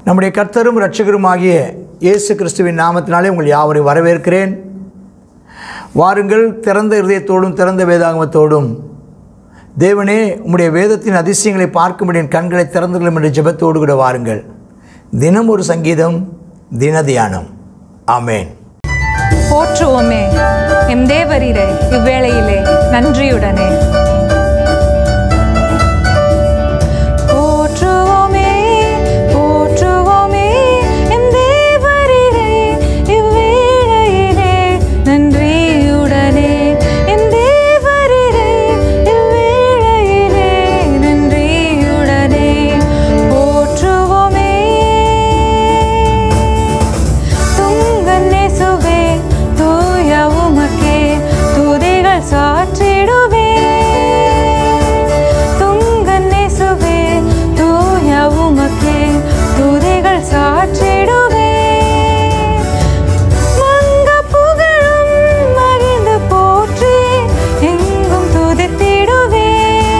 நம்முடைய கர்த்தரும் இரட்சகருமாகிய இயேசு கிறிஸ்துவின் நாமத்தினாலே உங்கள் யாவரையும் வரவேற்கிறேன் வாருங்கள் திறந்த இருதயத்தோடும் திறந்த வேதாகமத்தோடும் தேவனே உம்முடைய வேதத்தின் அதிசயங்களை பார்க்கும்படி என் கண்களை திறந்துகளும் என்ற ஜெபத்தோடு கூட வாருங்கள் தினம் ஒரு சங்கீதம் தின தியானம் ஆமேன் போற்றுவோமே எம் தேவரீரே இவ்வேளையிலே நன்றியுடனே போற்றுவோமே போற்றுவோமே எம் தேவரீரே இவ்வேளையிலே நன்றியுடனே எம் தேவரீரே இவ்வேளையிலே நன்றியுடனே போற்றுவோமே துங்கன்னேசுவே தூய உமக்கே துதிகள் சாற்றிடுவே துங்கன்னேசுவே தூய உமக்கே துதிகள் சாற்றிடுவே மங்க புகழும் மகிழ்ந்து போற்றி எங்கும் துதித்திடுவே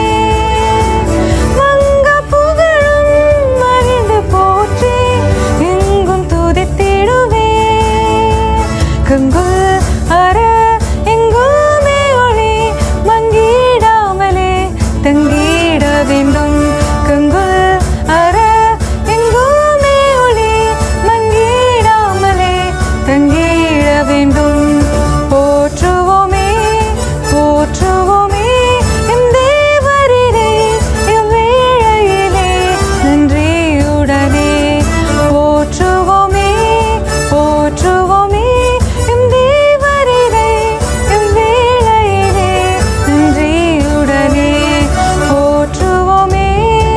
மங்க புகழும் மகிழ்ந்து போற்றி எங்கும் துதித்திடுவே கங்குல் அற எங்குமே ஒளி மங்கிடாமலே தங்கிட வேண்டும் கங்குல் அற எங்குமே ஒளி மங்கிடாமலே தங்கிட வேண்டும் போற்றுவோமே போற்றுவோமே எம் தேவரிலே இவ்வேளையிலே நன்றியுடனே போற்றுவோமே போற்றுவோமே எம் தேவரிலே இவ்வேளையிலே நன்றியுடனே போற்றுவோமே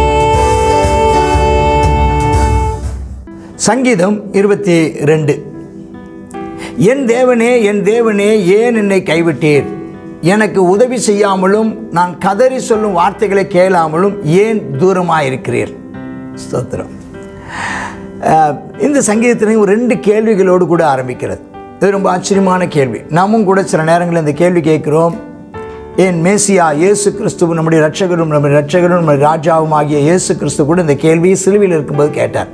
சங்கீதம் இருபத்தி ரெண்டு என் தேவனே என் தேவனே ஏன் என்னை கைவிட்டீர் எனக்கு உதவி செய்யாமலும் நான் கதறி சொல்லும் வார்த்தைகளை கேளாமலும் ஏன் தூரமாக இருக்கிறீர் ஸ்தோத்திரம் அஹ், இந்த சங்கீதத்திலையும் ஒரு ரெண்டு கேள்விகளோடு கூட ஆரம்பிக்கிறது இது ரொம்ப ஆச்சரியமான கேள்வி நாமும் கூட சில நேரங்களில் இந்த கேள்வி கேட்குறோம் ஏன் மேசியா இயேசு கிறிஸ்துவும் நம்முடைய ரட்சகரும் நம்முடைய ரட்சகரும் நம்முடைய ராஜாவும் ஆகிய இயேசு கிறிஸ்து கூட இந்த கேள்வியை சிலுவையில் இருக்கும்போது கேட்டார்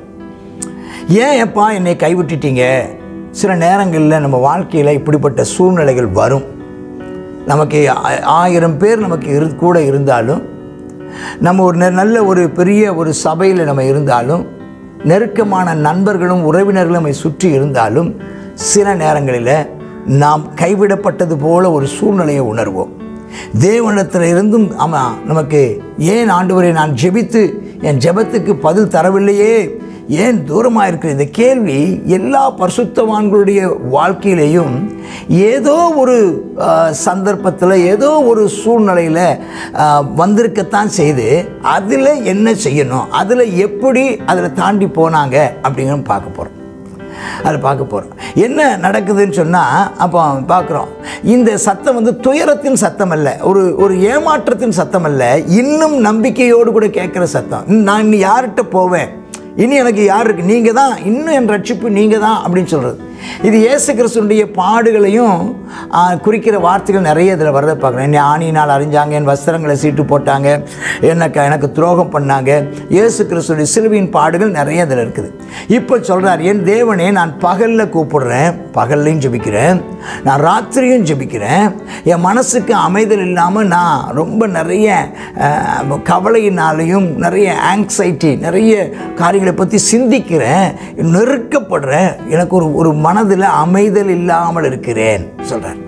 ஏன் எப்பா என்னை கைவிட்டுட்டீங்க சில நேரங்களில் நம்ம வாழ்க்கையில் இப்படிப்பட்ட சூழ்நிலைகள் வரும் நமக்கு ஆ- ஆயிரம் பேர் நமக்கு இரு கூட இருந்தாலும் நம்ம ஒரு நெ- நல்ல ஒரு பெரிய ஒரு சபையில் நம்ம இருந்தாலும் நெருக்கமான நண்பர்களும் உறவினர்களும் நம்மை சுற்றி இருந்தாலும் சில நேரங்களில் நாம் கைவிடப்பட்டது போல ஒரு சூழ்நிலையை உணர்வோம் தேவனிடத்தில் இருந்தும் ஆமாம் நமக்கு ஏன் ஆண்டவரை நான் ஜெபித்து என் ஜெபத்துக்கு பதில் தரவில்லையே ஏன் தூரமாக இருக்கிற இந்த கேள்வி எல்லா பரிசுத்தவான்களுடைய வாழ்க்கையிலையும் ஏதோ ஒரு சந்தர்ப்பத்தில் ஏதோ ஒரு சூழ்நிலையில் வந்திருக்கத்தான் செய்து அதில் என்ன செய்யணும் அதில் எப்படி அதில் தாண்டி போனாங்க அப்படிங்கிறத பார்க்க போகிறோம் அதை பார்க்க போகிறோம் என்ன நடக்குதுன்னு சொன்னால் அப்போ பார்க்குறோம் இந்த சத்தம் வந்து துயரத்தின் சத்தம் அல்ல ஒரு ஒரு ஏமாற்றத்தின் சத்தம் அல்ல இன்னும் நம்பிக்கையோடு கூட கேட்குற சத்தம் நான் இன்னும் யார்கிட்ட போவேன் இனி எனக்கு யார் இருக்கு நீங்கள் தான் இன்னும் என் ரட்சிப்பு நீங்கள் தான் அப்படின்னு சொல்கிறது இது இயேசு கிறிஸ்துனுடைய பாடுகளையும் ஆ, குறிக்கிற வார்த்தைகள் நிறைய இதில் வரதை பார்க்குறேன் என்னை ஆணியினால் அறிஞ்சாங்க என் வஸ்திரங்களை சீட்டு போட்டாங்க எனக்கு எனக்கு துரோகம் பண்ணாங்க இயேசு கிறிஸ்துடைய சிலுவையின் பாடுகள் நிறைய இதில் இருக்குது இப்போ சொல்கிறார் என் தேவனே நான் பகலில் கூப்பிடுறேன் பகல்லையும் ஜெபிக்கிறேன் நான் ராத்திரியும் ஜெபிக்கிறேன் என் மனசுக்கு அமைதல் இல்லாமல் நான் ரொம்ப நிறைய அஹ், கவலையினாலையும் நிறைய ஆங்ஸைட்டி நிறைய காரியங்களை பற்றி சிந்திக்கிறேன் நெருக்கப்படுறேன் எனக்கு ஒரு ஒரு மனதில் அமைதல் இல்லாமல் இருக்கிறேன் சொல்கிறார்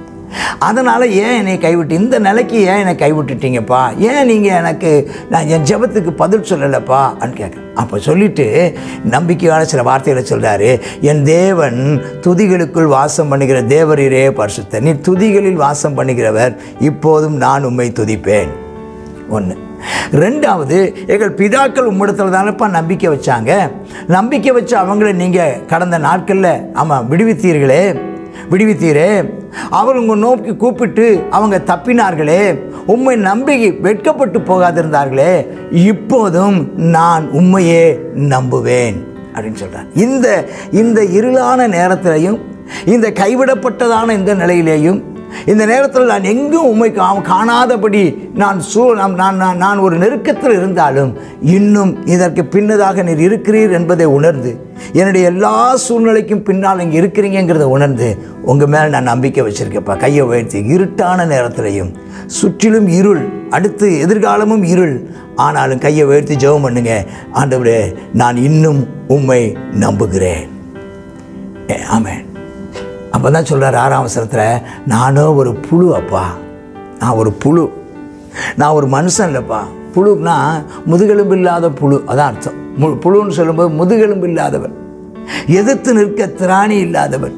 அதனால் ஏன் என்னை கைவிட்டு இந்த நிலைக்கு ஏன் என்னை கைவிட்டுட்டீங்கப்பா ஏன் நீங்கள் எனக்கு நான் என் ஜெபத்துக்கு பதில் சொல்லலைப்பா அப்படின்னு கேட்க அப்போ சொல்லிட்டு நம்பிக்கையான சில வார்த்தைகளை சொல்கிறாரு என் தேவன் துதிகளுக்குள் வாசம் பண்ணுகிற தேவரீரே பரிசுத்த நீ துதிகளில் வாசம் பண்ணுகிறவர் இப்போதும் நான் உம்மை துதிப்பேன் ஒன்று ரெண்டாவது எங்கள் பிதாக்கள் உம்மிடத்தில் தானப்பா நம்பிக்கை வச்சாங்க நம்பிக்கை வச்சு அவங்கள நீங்கள் கடந்த நாட்களில் ஆமாம் விடுவித்தீர்களே விடுவித்தீரே அவர் உங்கள் நோக்கி கூப்பிட்டு அவங்க தப்பினார்களே உம்மை நம்பி வெட்கப்பட்டு போகாதிருந்தார்களே இப்போதும் நான் உண்மையே நம்புவேன் அப்படின்னு சொல்கிறார் இந்த இந்த இருளான நேரத்திலையும் இந்த கைவிடப்பட்டதான இந்த நிலையிலேயும் இந்த நேரத்தில் நான் எங்கும் உண்மை காணாதபடி நான் சூ நான் நான் நான் நான் ஒரு நெருக்கத்தில் இருந்தாலும் இன்னும் இதற்கு பின்னதாக நீர் இருக்கிறீர் என்பதை உணர்ந்து என்னுடைய எல்லா சூழ்நிலைக்கும் பின்னால் இங்கே இருக்கிறீங்கிறத உணர்ந்து உங்கள் மேலே நான் நம்பிக்கை வச்சுருக்கேன்ப்பா கையை உயர்த்தி இருட்டான நேரத்திலையும் சுற்றிலும் இருள் அடுத்து எதிர்காலமும் இருள் ஆனாலும் கையை உயர்த்தி ஜெபம் பண்ணுங்க ஆண்டவரே நான் இன்னும் உம்மை நம்புகிறேன் ஏ, ஆமென் அப்போ தான் சொல்கிறார் ஆறாம் அவசரத்தில் நானும் ஒரு புழு அப்பா நான் ஒரு புழு நான் ஒரு மனுஷன் இல்லைப்பா புழுனா முதுகெலும்பு இல்லாத புழு அதான் அர்த்தம் மு புழுன்னு சொல்லும்போது முதுகெலும்பு இல்லாதவன் எதிர்த்து நிற்க திராணி இல்லாதவன்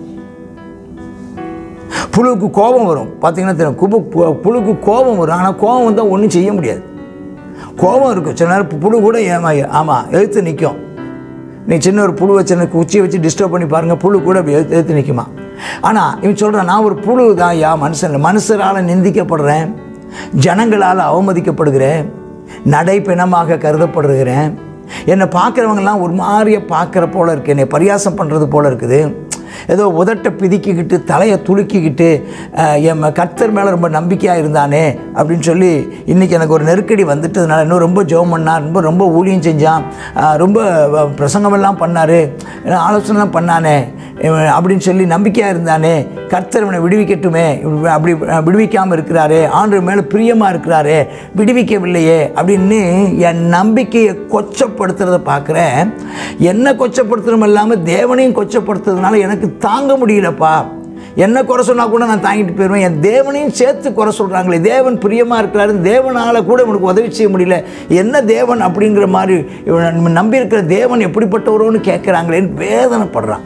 புழுவுக்கு கோபம் வரும் பார்த்தீங்கன்னா தெரியும் குபு பு- புழுக்கு கோபம் வரும் ஆனால் கோபம் வந்தால் ஒன்றும் செய்ய முடியாது கோபம் இருக்கும் சில நேரம் புழு கூட ஏமா ஆமாம் எழுத்து நிற்கும் நீ சின்ன ஒரு புழு வச்சு எனக்கு குச்சியை வச்சு டிஸ்டர்ப் பண்ணி பாருங்கள் புழு கூட அப்படி எழுத்து எழுத்து நிற்குமா ஆனால் இவன் சொல்கிறான் நான் ஒரு புழு தான் யா மனுஷன் இல்லை. மனுஷரால் நிந்திக்கப்படுறேன் ஜனங்களால் அவமதிக்கப்படுகிறேன் நடைப்பிணமாக கருதப்படுகிறேன் என்னை பார்க்குறவங்கலாம் ஒரு மாதிரியை பார்க்குற போல இருக்கு என்னை பரியாசம் பண்ணுறது போல இருக்குது ஏதோ உதட்டை பிதிக்கிக்கிட்டு தலையை துலுக்கிக்கிட்டு அஹ், என் ம- கர்த்தர் மேலே ரொம்ப நம்பிக்கையாக இருந்தானே அப்படின்னு சொல்லி இன்றைக்கி எனக்கு ஒரு நெருக்கடி வந்துட்டதுனால இன்னும் ரொம்ப ஜெபம் பண்ணான் ரொம்ப ரொம்ப ஊழியம் செஞ்சான் அஹ், ரொம்ப வ- பிரசங்கமெல்லாம் பண்ணார் ஆலோசனைலாம் பண்ணானே இவன் அப்படின்னு சொல்லி நம்பிக்கையாக இருந்தானே கர்த்தர் இவனை விடுவிக்கட்டுமே இவன் அப்படி விடுவிக்காமல் இருக்கிறாரே ஆண்டு மேலே பிரியமாக இருக்கிறாரே விடுவிக்கவில்லையே அப்படின்னு என் நம்பிக்கையை கொச்சப்படுத்துறத பார்க்குறேன் என்ன கொச்சப்படுத்துறதும் இல்லாமல் தேவனையும் கொச்சப்படுத்துறதுனால எனக்கு தாங்க முடியலப்பா என்ன குறை சொன்னால் கூட நான் தாங்கிட்டு போயிடுவேன் என் தேவனையும் சேர்த்து குறை சொல்கிறாங்களே தேவன் பிரியமாக இருக்கிறாரு தேவனால் கூட இவனுக்கு உதவி செய்ய முடியல என்ன தேவன் அப்படிங்கிற மாதிரி இவன் நம்பி இருக்கிற தேவன் எப்படிப்பட்டவரோன்னு கேட்குறாங்களேன்னு வேதனைப்படுறான்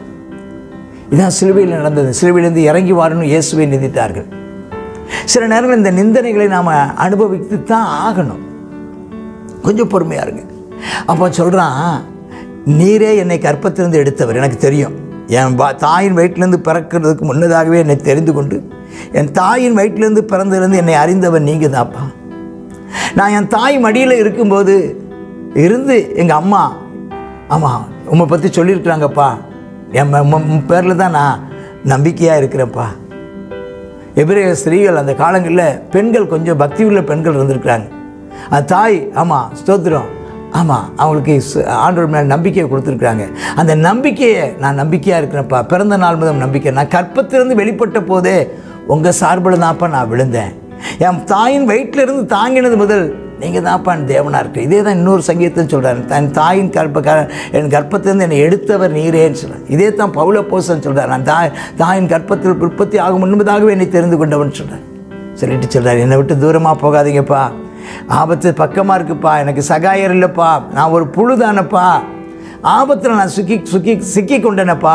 இதான் சிலுவையில் நடந்தது சிலுவையிலிருந்து இறங்கி வாரணும் இயேசுவை நிந்தித்தார்கள் சில நேரங்கள் இந்த நிந்தனைகளை நாம் அனுபவித்து தான் ஆகணும் கொஞ்சம் பொறுமையாக இருங்க அப்போ சொல்கிறான் நீரே என்னை கற்பத்திலிருந்து எடுத்தவர் எனக்கு தெரியும் என் பா தாயின் வயிற்றிலேருந்து பிறக்கிறதுக்கு முன்னதாகவே என்னை தெரிந்து கொண்டு என் தாயின் வயிற்றிலேருந்து பிறந்ததுலேருந்து என்னை அறிந்தவர் நீங்கள் தான்ப்பா நான் என் தாய் மடியில் இருக்கும்போது இருந்து எங்கள் அம்மா ஆமாம் உம்மை பற்றி சொல்லியிருக்கிறாங்கப்பா என் பேரில் தான் நான் நம்பிக்கையாக இருக்கிறேன்ப்பா எபிரேய ஸ்திரீகள் அந்த காலங்களில் பெண்கள் கொஞ்சம் பக்தி உள்ள பெண்கள் இருந்திருக்கிறாங்க அந்த தாய் ஆமாம் ஸ்தோத்திரம் ஆமாம் அவங்களுக்கு சு- ஆண்டவர் மேலே நம்பிக்கையை கொடுத்துருக்குறாங்க அந்த நம்பிக்கையை நான் நம்பிக்கையாக இருக்கிறேன்ப்பா பிறந்த நாள் முதல் நம்பிக்கை நான் கற்பத்திலிருந்து வெளிப்பட்ட போதே உங்கள் சார்பில் தான்ப்பா நான் விழுந்தேன் என் தாயின் வயிற்றிலிருந்து தாங்கினது முதல் நீங்கள் தான்ப்பா என் தேவனாக இருக்கு இதே தான் இன்னொரு சங்கீதத்தையும் சொல்கிறார் தன் தாயின் கற்ப க என் கர்ப்பத்திலிருந்து என்னை எடுத்தவர் நீரேன்னு சொல்கிறார் இதே தான் பவுல போசன் சொல்கிறார் நான் தாய் தாயின் கற்பத்தில் உற்பத்தி ஆகும் முன்பதாகவே என்னை தெரிந்து கொண்டவன் சொல்கிறார் சொல்லிட்டு சொல்கிறார் என்னை விட்டு தூரமாக போகாதீங்கப்பா ஆபத்து பக்கமாக இருக்குப்பா எனக்கு சகாயர் இல்லைப்பா நான் ஒரு புழு தானப்பா ஆபத்தில் நான் சுக்கி சுக்கி சிக்கி கொண்டேனப்பா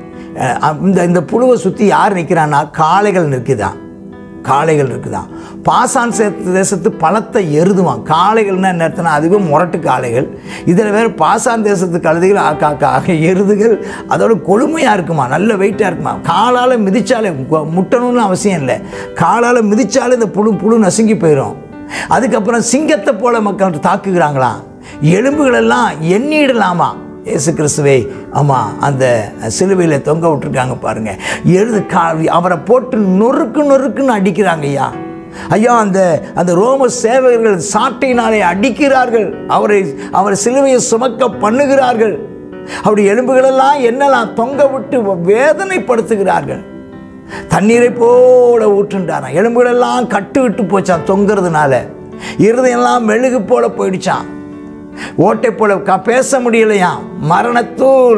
அஹ் இந்த இந்த புழுவை சுற்றி யார் நிற்கிறான்னா காளைகள் நிற்குதான் காளைகள் இருக்குதான் பாசான் சேர்த்து தேசத்து பழத்தை எருதுவான் காளைகள்னா என்ன அர்த்தம்னா அதுவும் முரட்டு காளைகள் இதில் வேறு பாசான் தேசத்து கழுதைகள் ஆ- கா- கா- எருதுகள் அதோட கொழுமையாக இருக்குமா நல்ல வெயிட்டாக இருக்குமா காலால் மிதிச்சாலே கொ- முட்டணும்னு அவசியம் இல்லை காலால் மிதிச்சாலே இந்த புழு புழு நசுங்கி போயிடும் அதுக்கப்புறம் சிங்கத்தை போல மக்கள் தாக்குகிறாங்களாம் எலும்புகளெல்லாம் எண்ணிடலாமா இயேசு கிறிஸ்துவை ஆமாம் அந்த சிலுவையில் தொங்க விட்டுருக்காங்க பாருங்க எழுது கா அவரை போட்டு நொறுக்கு நொறுக்குன்னு அடிக்கிறாங்க ஐயா ஐயா அந்த அந்த ரோம சேவகர்கள் சாட்டையினாலே அடிக்கிறார்கள் அவரை அவரை சிலுவையை சுமக்க பண்ணுகிறார்கள் அவருடைய எலும்புகளெல்லாம் என்னெல்லாம் தொங்க விட்டு வேதனைப்படுத்துகிறார்கள் தண்ணீரை போல ஊற்றுண்டாராம் எலும்புகளெல்லாம் கட்டு விட்டு போச்சான் தொங்குறதுனால இருதயெல்லாம் மெழுகு போல போயிடுச்சான் ஓட்டை போல க பேச முடியலையா மரணத்தூள்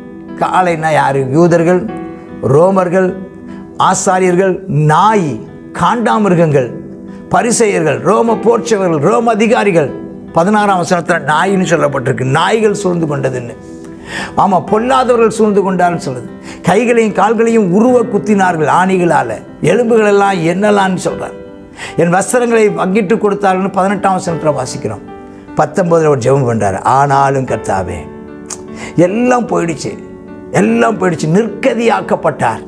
காளைனா யாரு யூதர்கள் ரோமர்கள் ஆசாரியர்கள் நாய் காண்டாமிருகங்கள் பரிசெயர்கள் ரோம போர்ச்சவர்கள் ரோம அதிகாரிகள் பதினாறாம் வசனத்தில் நாயின்னு சொல்லப்பட்டிருக்கு நாய்கள் சூழ்ந்து கொண்டதுன்னு ஆமாம் பொல்லாதவர்கள் சூழ்ந்து கொண்டார்னு சொல்லுது கைகளையும் கால்களையும் உருவ குத்தினார்கள் ஆணிகளால் எலும்புகளெல்லாம் என்னலான்னு சொல்கிறார் என் வஸ்திரங்களை பங்கிட்டு கொடுத்தார்கள்னு பதினெட்டாம் வசனத்தில் வாசிக்கிறோம் பத்தொன்பதில் ஒரு ஜெபம் பண்ணுறாரு ஆனாலும் கர்த்தாவே எல்லாம் போயிடுச்சு எல்லாம் போயிடுச்சு நிற்கதியாக்கப்பட்டார்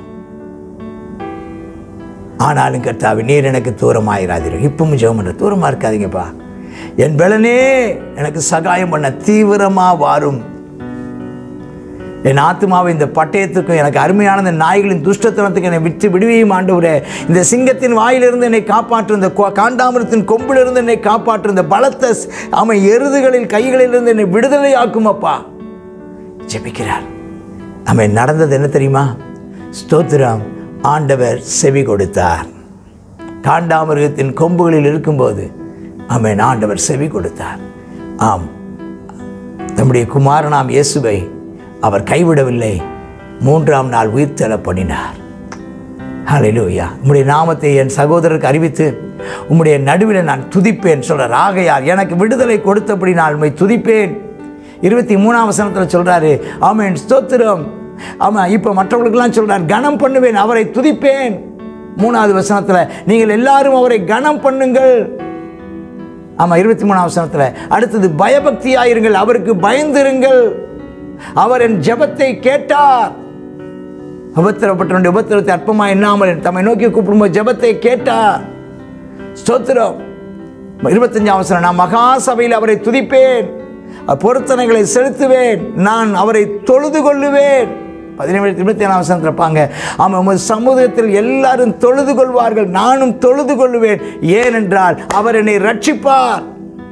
ஆனாலும் கர்த்தாவே நீர் எனக்கு தூரமாயிராதீர்கள் இப்பவும் ஜெபம் பண்ணுற தூரமாக இருக்காதீங்கப்பா என் பலனே எனக்கு சகாயம் பண்ண தீவிரமாக வாரும் என் ஆத்மாவை இந்த பட்டயத்துக்கும் எனக்கு அருமையான இந்த நாய்களின் துஷ்டத்தனத்துக்கு என்னை விட்டு விடுவியும் ஆண்டவரே இந்த சிங்கத்தின் வாயிலிருந்து என்னை காப்பாற்று இந்த கொ- காண்டாமிரத்தின் கொம்பிலிருந்து என்னை காப்பாற்று இந்த பலத்த ஸ்- ஆமை எருதுகளில் கைகளிலிருந்து என்னை விடுதலையாக்கும் அப்பா ஜெபிக்கிறார் நம்ம நடந்தது என்ன தெரியுமா ஸ்தோத்திரம் ஆண்டவர் செவி கொடுத்தார் காண்டாமிருகத்தின் கொம்புகளில் இருக்கும்போது ஆமென் ஆண்டவர் செவி கொடுத்தார் ஆம் தம்முடைய குமாரனாம் இயேசுவை அவர் கைவிடவில்லை மூன்றாம் நாள் உயிர்த்தெழ பண்ணினார் ஹalleluya உம்முடைய நாமத்தை என் சகோதரருக்கு அறிவித்து உம்முடைய நடுவில் நான் துதிப்பேன் சொல்றார் ஆகையால் எனக்கு விடுதலை கொடுத்தபடி நான் உம்மை துதிப்பேன் இருபத்தி மூணாம் வசனத்தில் சொல்றாரு ஆமென் ஸ்தோத்திரம் ஆமாம் இப்போ மற்றவர்களுக்கெல்லாம் சொல்றார் கனம் பண்ணுவேன் அவரை துதிப்பேன் மூணாவது வசனத்தில் நீங்கள் எல்லாரும் அவரை கனம் பண்ணுங்கள் ஆமாம் இருபத்தி மூணாம் வசனத்தில் அடுத்தது பயபக்தியாயிருங்கள் அவருக்கு பயந்திருங்கள் அவர் என் ஜெபத்தை கேட்டார் உபத்திரப்பட்டவனுடைய உபத்திரத்தை அற்பமாக எண்ணாமல் தம்மை நோக்கி கூப்பிடும்போது ஜெபத்தை கேட்டார் ஸ்தோத்திரம் இருபத்தஞ்சாம் அவசரம் நான் மகா சபையில் அவரை துதிப்பேன் பொருத்தனைகளை செலுத்துவேன் நான் அவரை தொழுது கொள்ளுவேன் பதினேழு இருபத்தி ஏழாம் அவசரம் இருப்பாங்க ஆமாம் உமது சமூகத்தில் எல்லாரும் தொழுது கொள்வார்கள் நானும் தொழுது கொள்ளுவேன் ஏனென்றால் அவர் என்னை ரட்சிப்பார்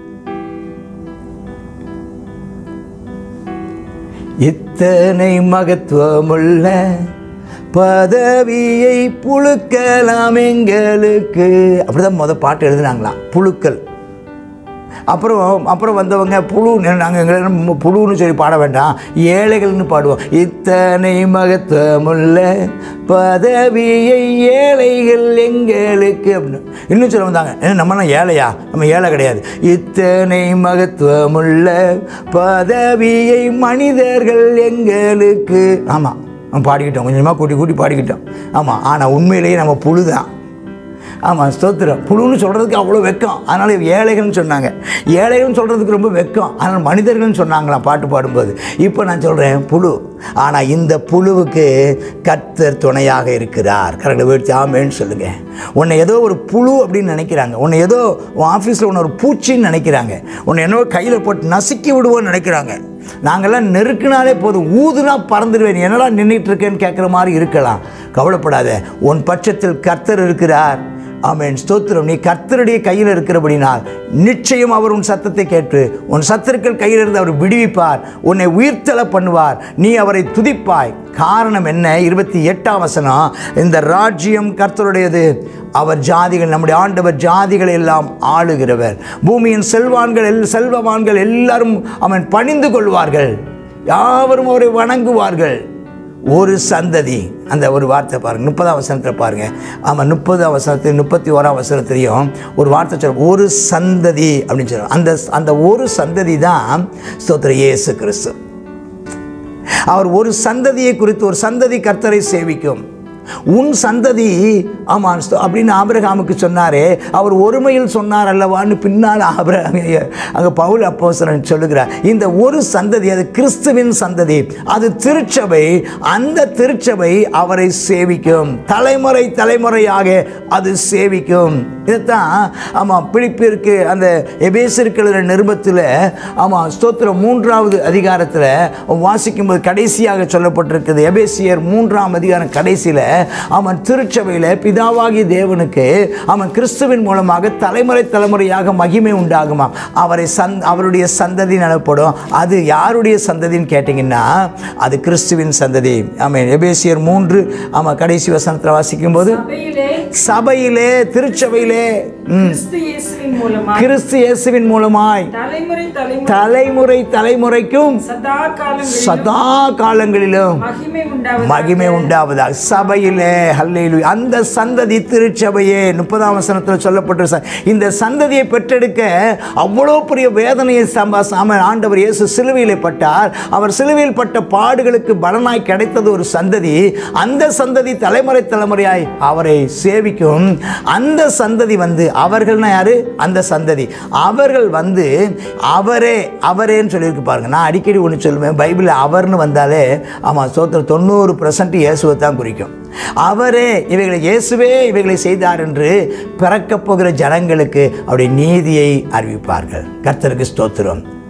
இத்தனை மகத்துவமுள்ள பதவியை புழுக்கலாம் எங்களுக்கு அப்படிதான் முத பாட்டு எழுதுனாங்களாம் புழுக்கள் அப்புறம் அப்புறம் வந்தவங்க புழு நாங்கள் எங்களை புழுன்னு சொல்லி பாட வேண்டாம் ஏழைகள்னு பாடுவோம் இத்தனை மகத்துவமுள்ள பதவியை ஏழைகள் எங்களுக்கு அப்படின்னு இன்னும் சொல்ல வந்தாங்க ஏன்னா நம்மலாம் ஏழையா நம்ம ஏழை கிடையாது இத்தனை மகத்துவமுள்ள பதவியை மனிதர்கள் எங்களுக்கு ஆமாம் நம்ம பாடிக்கிட்டோம் கொஞ்சமாக கூட்டி கூட்டி பாடிக்கிட்டோம் ஆமாம் ஆனால் உண்மையிலேயே நம்ம புழு தான் ஆமாம் ஸ்தோத்திரம் புழுன்னு சொல்கிறதுக்கு அவ்வளோ வெக்கம் அதனால் ஏழைகள்னு சொன்னாங்க ஏழைகள்னு சொல்கிறதுக்கு ரொம்ப வெக்கம் ஆனால் மனிதர்கள்னு சொன்னாங்களாம் பாட்டு பாடும்போது இப்போ நான் சொல்கிறேன் புழு ஆனால் இந்த புழுவுக்கு கர்த்தர் துணையாக இருக்கிறார் கரெக்டாக வீழ்ச்சி ஆமேன்னு சொல்லுங்கள் உன்னை ஏதோ ஒரு புழு அப்படின்னு நினைக்கிறாங்க உன்னை ஏதோ உன் ஆஃபீஸில் உன்னை ஒரு பூச்சின்னு நினைக்கிறாங்க உன்னை என்னவோ கையில் போட்டு நசுக்கி விடுவோன்னு நினைக்கிறாங்க நாங்கள்லாம் நெருக்கினாலே போதும் ஊதுனா பறந்துடுவேன் என்னடா நின்றுட்டு இருக்கேன்னு கேட்குற மாதிரி இருக்கலாம் கவலைப்படாத உன் பட்சத்தில் கர்த்தர் இருக்கிறார் ஆமென் ஸ்தோத்திரம் நீ கர்த்தருடைய கையில் இருக்கிறபடினால் நிச்சயம் அவர் உன் சத்தத்தை கேட்டு உன் சத்துருக்கள் கையில் இருந்து அவர் விடுவிப்பார் உன்னை உயிர்த்தல பண்ணுவார் நீ அவரை துதிப்பாய் காரணம் என்ன இருபத்தி எட்டாம் வசனம் இந்த ராஜ்யம் கர்த்தருடையது அவர் ஜாதிகள் நம்முடைய ஆண்டவர் ஜாதிகளை எல்லாம் ஆளுகிறவர் பூமியின் செல்வான்கள் எல் செல்வவான்கள் எல்லாரும் அவன் பணிந்து கொள்வார்கள் யாவரும் அவரை வணங்குவார்கள் ஒரு சந்ததி அந்த ஒரு வார்த்தை பாருங்க முப்பதாம் வசனத்தில் பாருங்க ஆமாம் முப்பது அவசரத்தில் முப்பத்தி ஓராம் அவசரத்துலையும் ஒரு வார்த்தை சொல்ல ஒரு சந்ததி அப்படின்னு சொல்லுவாங்க அந்த அந்த ஒரு சந்ததி தான் ஸ்தோத்திர இயேசு கிறிஸ்து அவர் ஒரு சந்ததியை குறித்து ஒரு சந்ததி கர்த்தரை சேவிக்கும் உன் சந்ததி ஆமாம் ஸ்தோ- அப்படின்னு ஆபிரகாமுக்கு சொன்னாரே அவர் ஒருமையில் சொன்னார் அல்லவான்னு பின்னால் ஆபிர அங்கே பவுல் அப்போஸ்தலன் சொல்லுகிறார் இந்த ஒரு சந்ததி அது கிறிஸ்துவின் சந்ததி அது திருச்சபை அந்த திருச்சபை அவரை சேவிக்கும் தலைமுறை தலைமுறையாக அது சேவிக்கும் இதைத்தான் ஆமாம் பிலிப்பிற்கு அந்த எபேசிற்கிற நிருபத்தில் ஆமாம் ஸ்தோத்திரம் மூன்றாவது அதிகாரத்தில் வாசிக்கும்போது கடைசியாக சொல்லப்பட்டிருக்குது எபேசியர் மூன்றாம் அதிகாரம் கடைசியில் அவன் திருச்சபையில் பிதாவாகிய தேவனுக்கு அவன் கிறிஸ்துவின் மூலமாக தலைமுறை தலைமுறையாக மகிமை உண்டாகுமாம் அவரை சந் அவருடைய சந்ததி எனப்படும் அது யாருடைய சந்ததின்னு கேட்டிங்கன்னா அது கிறிஸ்துவின் சந்ததி ஆமாம் எபேசியர் மூன்று ஆமாம் கடைசி வசனத்தில் வாசிக்கும்போது சபையிலே சபையிலே திருச்சபையிலே ம், கிறிஸ்து இயேசுவின் மூலமாய் கிறிஸ்து இயேசுவின் மூலமாய் தலைமுறை தலைமுறை தலைமுறை தலைமுறைக்கும் சதா காலங்களிலும் சதா காலங்களிலும் மகிமை உண்டாவது மகிமை உண்டாவதாக சபையிலே ஹல்லேலூயா அந்த சந்ததி திருச்சபையே முப்பதாம் வசனத்தில் சொல்லப்பட்ட ச- இந்த சந்ததியை பெற்றெடுக்க அவ்வளோ பெரிய வேதனையை சம்ப சாம ஆண்டவர் இயேசு சிலுவையில் பட்டார் அவர் சிலுவையில் பட்ட பாடுகளுக்கு பலனாய் கிடைத்தது ஒரு சந்ததி அந்த சந்ததி தலைமுறை தலைமுறையாய் அவரை சேவிக்கும் அந்த சந்ததி வந்து அவர்கள்னா யாரு அந்த சந்ததி அவர்கள் வந்து அவரே அவரேன்னு சொல்லியிருக்கு பாருங்க நான் அடிக்கடி ஒன்று சொல்லுவேன் பைபிளில் அவர்னு வந்தாலே ஆமாம் சோத்திரம் தொண்ணூறு பர்சன்ட் இயேசுவை தான் குறிக்கும் அவரே இவைகளை இயேசுவே இவைகளை செய்தார் என்று பிறக்கப் போகிற ஜனங்களுக்கு அவருடைய நீதியை அறிவிப்பார்கள் கர்த்தருக்கு ஸ்தோத்திரம்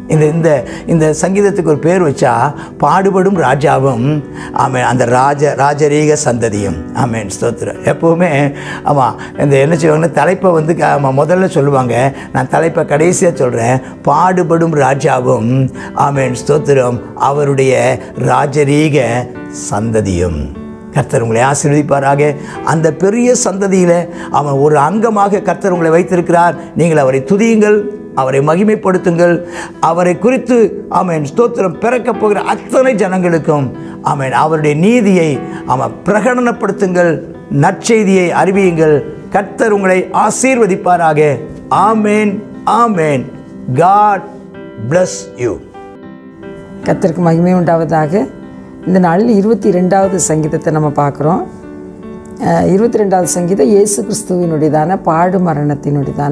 இந்த இந்த இந்த சங்கீதத்துக்கு ஒரு பேர் வச்சா பாடுபடும் ராஜாவும் ஆமென் அந்த ராஜ ராஜரீக சந்ததியும் ஆமென் ஸ்தோத்திரம் எப்போவுமே ஆமாம் இந்த என்ன செய்வாங்கன்னா தலைப்பை வந்து க- ஆமா, முதல்ல சொல்லுவாங்க நான் தலைப்பை கடைசியாக சொல்கிறேன் பாடுபடும் ராஜாவும் ஆமென் ஸ்தோத்திரம் அவருடைய ராஜரீக சந்ததியும் கர்த்தர் உங்களை ஆசீர்வதிப்பாராக அந்த பெரிய சந்ததியில் அவன் ஒரு அங்கமாக கர்த்தர் உங்களை வைத்திருக்கிறார் நீங்கள் அவரை துதியுங்கள் அவரை மகிமைப்படுத்துங்கள் அவரை குறித்து ஆமென் ஸ்தோத்திரம் பிறக்கப் போகிற அத்தனை ஜனங்களுக்கும் ஆமென் அவருடைய நீதியை அவன் பிரகடனப்படுத்துங்கள் நற்செய்தியை அறிவியுங்கள் கர்த்தர் உங்களை ஆசீர்வதிப்பாராக ஆமேன் ஆமேன் காட் bless யூ கர்த்தருக்கு மகிமை உண்டாவதாக இந்த நாளில் இருபத்தி ரெண்டாவது சங்கீதத்தை நம்ம பார்க்குறோம் இருபத்தி ரெண்டாவது சங்கீதம் இயேசு கிறிஸ்துவினுடையதான பாடு மரணத்தினுடையதான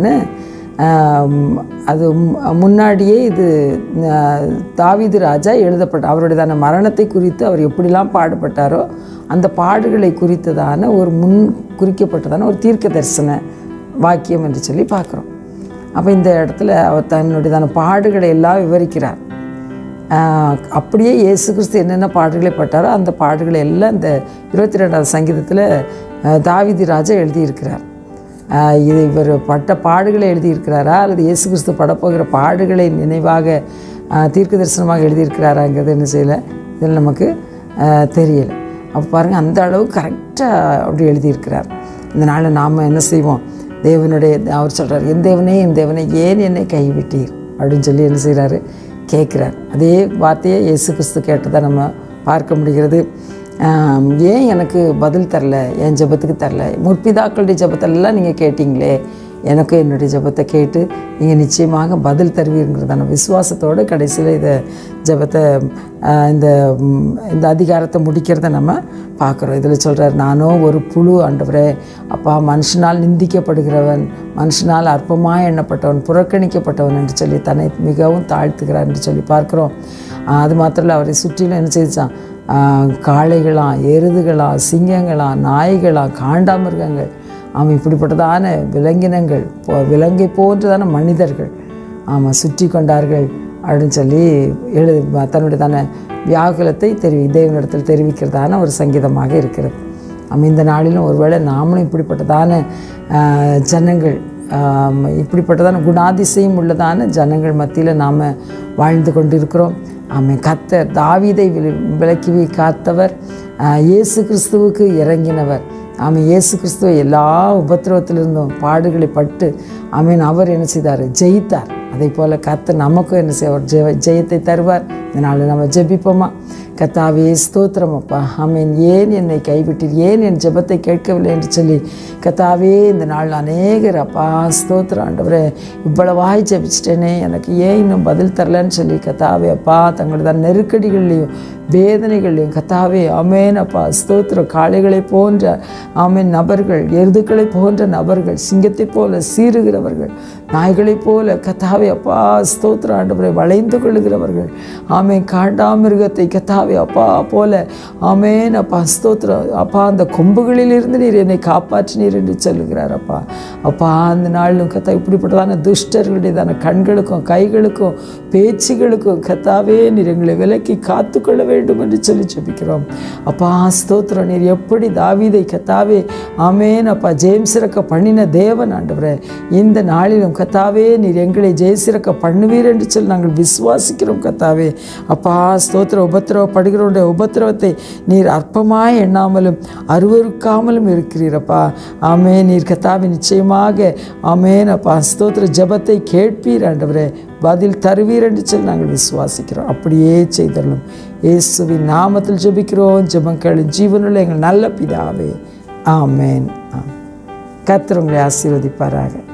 ஆம், அது மு- முன்னாடியே இது ஆஹ், தாவீது ராஜா எழுதப்பட்ட அவருடையதான மரணத்தை குறித்து அவர் எப்படிலாம் பாடுபட்டாரோ அந்த பாடுகளை குறித்ததான ஒரு முன் குறிக்கப்பட்டதான ஒரு தீர்க்க தரிசன வாக்கியம் என்று சொல்லி பார்க்குறோம் அப்போ இந்த இடத்துல அவர் தன்னுடையதான பாடுகளை எல்லாம் விவரிக்கிறார் ஆஹ் அப்படியே இயேசு கிறிஸ்து என்னென்ன பாடுகளை பட்டாரோ அந்த பாடுகளை எல்லாம் இந்த இருபத்தி ரெண்டாவது சங்கீதத்தில் தாவிதி ராஜா எழுதியிருக்கிறார் ஆஹ் இது இவர் பட்ட பாடுகளை எழுதியிருக்கிறாரா அல்லது இயேசு கிறிஸ்து படப்போகிற பாடுகளை நினைவாக ஆஹ் தீர்க்க தரிசனமாக எழுதியிருக்கிறாராங்கிறது என்ன செய்யலை இதில் நமக்கு ஆஹ் தெரியலை அப்போ பாருங்கள் அந்த அளவுக்கு கரெக்டாக அப்படி எழுதியிருக்கிறார் இந்த நாளில் நாம் என்ன செய்வோம் தேவனுடைய அவர் சொல்கிறார் என் தேவனே என் தேவனே ஏன் என்னை கைவிட்டீர் அப்படின்னு சொல்லி என்ன செய்கிறாரு கேட்குறார் அதே வார்த்தையை இயேசு கிறிஸ்து கேட்டதை நம்ம பார்க்க முடிகிறது ஆம், ஏன் எனக்கு பதில் தரல என் ஜெபத்துக்கு தரல முற்பிதாக்களுடைய ஜெபத்தெல்லாம் நீங்கள் கேட்டீங்களே எனக்கு என்னுடைய ஜெபத்தை கேட்டு நீங்கள் நிச்சயமாக பதில் தருவீங்கிறதான விசுவாசத்தோடு கடைசியில் இதை ஜெபத்தை ஆ, இந்த ம், இந்த அதிகாரத்தை முடிக்கிறத நம்ம பார்க்குறோம் இதில் சொல்கிறார் நானோ ஒரு புழு ஆண்டவரே அப்பா மனுஷனால் நிந்திக்கப்படுகிறவன் மனுஷனால் அற்பமாக எண்ணப்பட்டவன் புறக்கணிக்கப்பட்டவன் என்று சொல்லி தன்னை மிகவும் தாழ்த்துகிறார் என்று சொல்லி பார்க்குறோம் ஆ, அது மாத்திரம் இல்லை அவரை சுற்றிலும் என்ன செய்தான் காளைகளாம் எருதுகளாம் சிங்கங்களாம் நாய்களாம் காண்டாமிருகங்கள் ஆமாம் இப்படிப்பட்டதான விலங்கினங்கள் போ- விலங்கை போன்றதான மனிதர்கள் ஆமாம் சுற்றி கொண்டார்கள் அப்படின்னு சொல்லி எழு தன்னுடையதான வியாகுலத்தை தெரிவி தேவனிடத்தில் தெரிவிக்கிறதான ஒரு சங்கீதமாக இருக்கிறது ஆமாம் இந்த நாளிலும் ஒருவேளை நாமளும் இப்படிப்பட்டதான ஆஹ், ஜனங்கள் ஆம், இப்படிப்பட்டதான குணாதிசயம் உள்ளதான ஜனங்கள் மத்தியில் நாம் வாழ்ந்து கொண்டிருக்கிறோம் ஆமாம் கத்தர் தாவீதை வில- விலக்கி காத்தவர் ஆஹ், இயேசு கிறிஸ்துவுக்கு இறங்கினவர் ஆமாம் இயேசு கிறிஸ்துவ எல்லா உபத்திரவத்திலிருந்தும் பாடுகளை பட்டு ஆமீன் அவர் என்ன செய்தார் ஜெயித்தார் அதே போல் கத்தர் நமக்கும் என்ன செய்வார் ஜெய ஜெயத்தை தருவார் இதனால் நம்ம ஜெபிப்போமா கத்தாவே ஸ்தோத்திரம் அப்பா ஆமீன் ஏன் என்னை கைவிட்டீர் ஏன் என் ஜெபத்தை கேட்கவில்லை என்று சொல்லி கத்தாவே இந்த நாள் அநேகர் அப்பா ஸ்தோத்திரம் ஆண்டவரே இவ்வளவாய் ஜெபிச்சிட்டேனே எனக்கு ஏன் இன்னும் பதில் தரலன்னு சொல்லி கத்தாவே அப்பா தங்களோட நெருக்கடிகள்லையும் வேதனைகள்லையும் கத்தாவே அமேன் அப்பா ஸ்தோத்திரம் காளைகளை போன்ற ஆமேன் நபர்கள் எருதுக்களை போன்ற நபர்கள் சிங்கத்தைப் போல சீறுகிறவர்கள் நாய்களைப் போல கத்தாவே அப்பா ஸ்தோத்திரம் ஆண்டவரை வளைந்து கொள்ளுகிறவர்கள் ஆமேன் காண்டாமிருகத்தை கத்தாவே அப்பா போல ஆமேன் அப்பா ஸ்தோத்திரம் அப்பா அந்த கொம்புகளிலிருந்து நீர் என்னை காப்பாற்றினீர் என்று சொல்லுகிறார் அப்பா அப்பா அந்த நாளிலும் கத்தா இப்படிப்பட்டதான துஷ்டர்களுடையதான கண்களுக்கும் கைகளுக்கும் பேச்சுகளுக்கும் கத்தாவே நீர் எங்களை விலக்கி காத்துக்கொள்ள வேண்டும் என்று சொல்லி ஜெபிக்கிறோம் அப்பா ஸ்தோத்திரம் நீர் எப்படி தாவீதை கத்தாவே ஆமேன் அப்பா ஜெயம் சிறக்க பண்ணின தேவன் ஆண்டவரே இந்த நாளிலும் கத்தாவே நீர் எங்களை ஜெயசிறக்க பண்ணுவீர் என்று சொல்லி நாங்கள் விசுவாசிக்கிறோம் கத்தாவே அப்பா ஸ்தோத்திர உபத்திரவப்படுகிறோடைய உபத்திரவத்தை நீர் அற்பமாய் எண்ணாமலும் அருவருக்காமலும் இருக்கிறீரப்பா ஆமே நீர் கத்தாவே நிச்சயமாக ஆமேன் அப்பா ஸ்தோத்திர ஜெபத்தை கேட்பீர் ஆண்டவரே பதில் தருவீர் என்று சொல்லி நாங்கள் விசுவாசிக்கிறோம் அப்படியே செய்தரலும் இயேசுவின் நாமத்தில் ஜெபிக்கிறோம் ஜெபங்களும் ஜீவனுள்ள எங்கள் நல்ல பிதாவே ஆமேன் ஆம் கர்த்தர் உங்களை ஆசீர்வதிப்பாராக